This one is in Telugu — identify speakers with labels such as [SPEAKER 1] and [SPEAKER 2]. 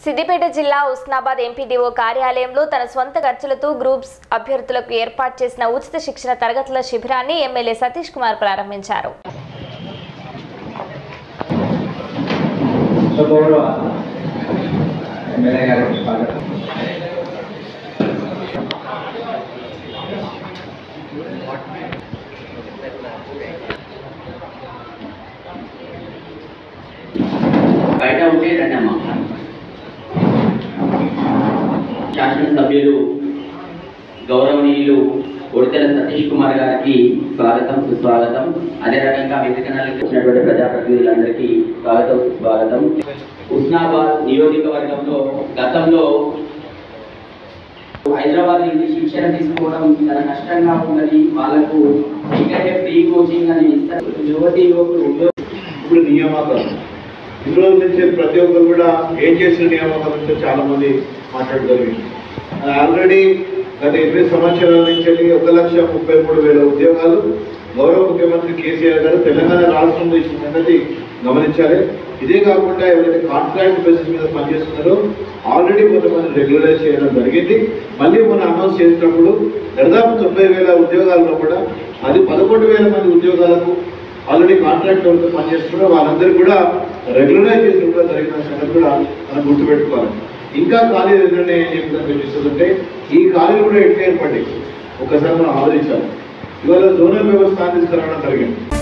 [SPEAKER 1] సిద్దిపేట జిల్లా ఉస్నాబాద్ ఎంపీడీఓ కార్యాలయంలో తన సొంత ఖర్చులతో గ్రూప్స్ అభ్యర్థులకు ఏర్పాటు చేసిన ఉచిత శిక్షణ తరగతుల శిబిరాన్ని ఎమ్మెల్యే సతీష్ కుమార్ ప్రారంభించారు
[SPEAKER 2] గౌరవ ఎమ్మెల్యే గారికి స్వాగతం
[SPEAKER 3] బయట ఉంటే రండి అమ్మ శాసనసభ్యులు గౌరవనీయులు ఉడతల సతీష్ కుమార్ గారికి స్వాగతం సుస్వాగతం అదే రకంగా వేదికనాలకు వచ్చినటువంటి ప్రజాప్రతినిధులందరికీ స్వాగతం సుస్వాగతం ఉస్నాబాద్ నియోజకవర్గంలో గతంలో హైదరాబాద్ నుండి శిక్షణ తీసుకోవడం చాలా కష్టంగా ఉన్నది వాళ్ళకు ఎందుకంటే ఫ్రీ కోచింగ్ అని ఇస్తారు యువతి యువకులు ఉద్యోగ
[SPEAKER 4] ఇప్పుడు నియామకాలు ఇందులో నుంచి ప్రతి ఒక్కరు కూడా ఏం చేసిన నియామకాల నుంచి చాలా మంది మాట్లాడగలిగింది ఆల్రెడీ గత ఎనిమిది సంవత్సరాల నుంచి వెళ్ళి ఒక లక్ష ముప్పై మూడు వేల ఉద్యోగాలు గౌరవ ముఖ్యమంత్రి కేసీఆర్ గారు తెలంగాణ రాష్ట్రంలో ఇచ్చిన సంగతి గమనించాలి ఇదే కాకుండా ఎవరైతే కాంట్రాక్ట్ బేసిస్ మీద పనిచేస్తున్నారో ఆల్రెడీ కొంతమంది రెగ్యులరైజ్ చేయడం జరిగింది మళ్ళీ మొన్న అనౌన్స్ చేసినప్పుడు దాదాపు తొంభై వేల ఉద్యోగాల్లో కూడా అది పదకొండు వేల మంది ఉద్యోగాలకు ఆల్రెడీ కాంట్రాక్ట్ వాళ్ళతో పనిచేస్తున్నారు వాళ్ళందరూ కూడా రెగ్యులరైజ్ చేసి కూడా జరిగిన సంగతి కూడా మనం గుర్తుపెట్టుకోవాలి ఇంకా ఖాళీలు ఎదురునే ఏం చెప్తాను కనిపిస్తుందంటే ఈ ఖాళీలు కూడా ఎట్లా ఏర్పడ్డాయి ఒకసారి మనం ఆలోచించాలి ఇవాళ జోనల్ వ్యవస్థ తీసుకురావడం జరిగింది